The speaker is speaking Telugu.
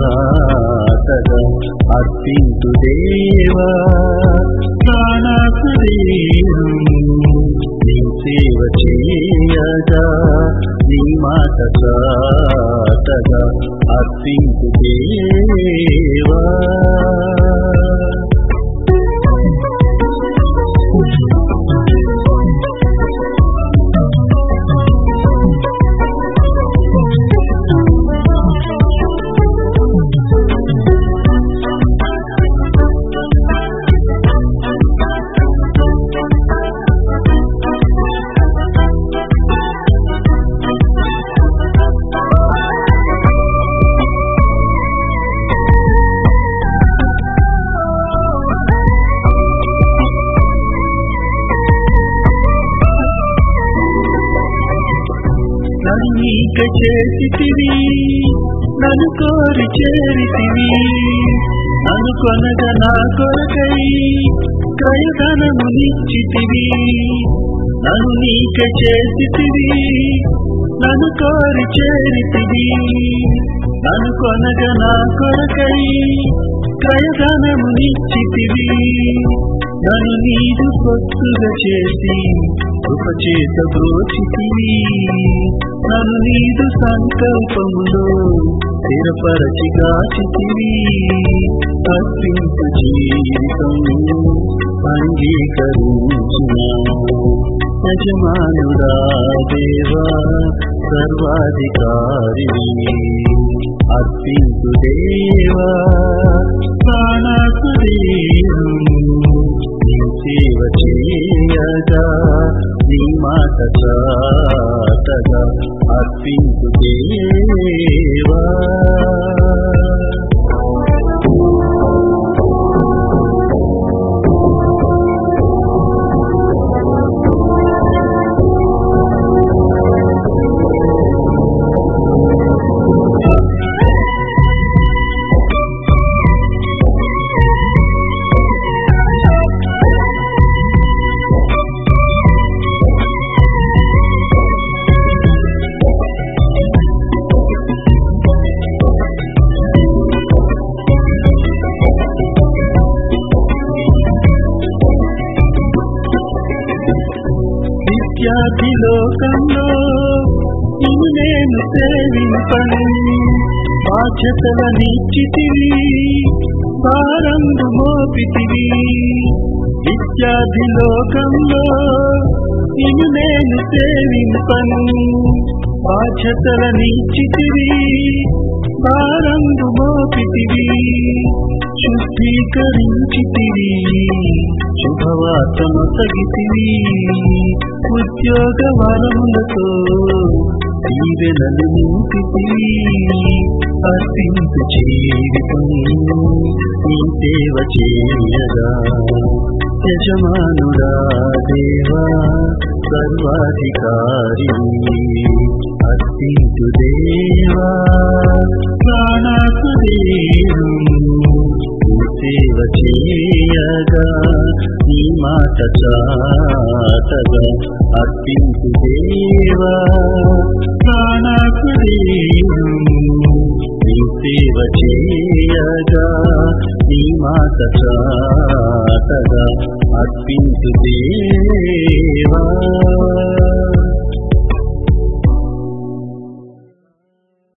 చాతగా అర్పింతు దేవా ప్రాణశరీరం నీ సేవ చేయగా నీ మాట చాతగా అర్పింతు దేవా నన్నీక చేసితివి నన్ను కోరి చేరితివి నన్ను కొనగ నా కొరకై క్రయధనము నిచ్చితివి నన్ను నీక చేసితివి నన్ను కోరి చేరితివి నన్ను కొనగ నా కొరకై క్రయధనము నిచ్చితివి నన్ను నీదు పొత్తుగా చేసి ఉపచేత బ్రోచితివి నన్ను నీదు సంకల్పములో స్థిరపరచి కాచితివి అర్పించు జీవితం అంగీకరించున్నాను యజమానుడా దేవా సర్వాధికారి అర్పించు దేవా ప్రాణశరీరం నీ సేవ చేయగా నీ మాట చాతగా అర్పించు దేవా విద్యార్థి లోకంలో నిన్ను నేను సేవింపను బాధ్యతల నిచ్చితివి భారంగు మోపితివి విద్యార్థి లోకంలో నిన్ను నేను సేవింపను బాధ్యతల నిచ్చితివి భారంగు మోపితివి శుద్ధీకరించితివి శుభవార్తను తగితివి ఉద్యోగ వరములతో దీవెనలు నింపితివి అర్పించు జీవితం నీ సేవ చేయగా యజమానుడా దేవా సర్వాధికారి అర్పించు దేవా ప్రాణశరీరం సేవ చేయగా నీ మాట చాతగా అర్పించు దేవా ప్రాణశరీరం నీ సేవ చేయగా నీ మాట చాతగా అర్పించు దేవా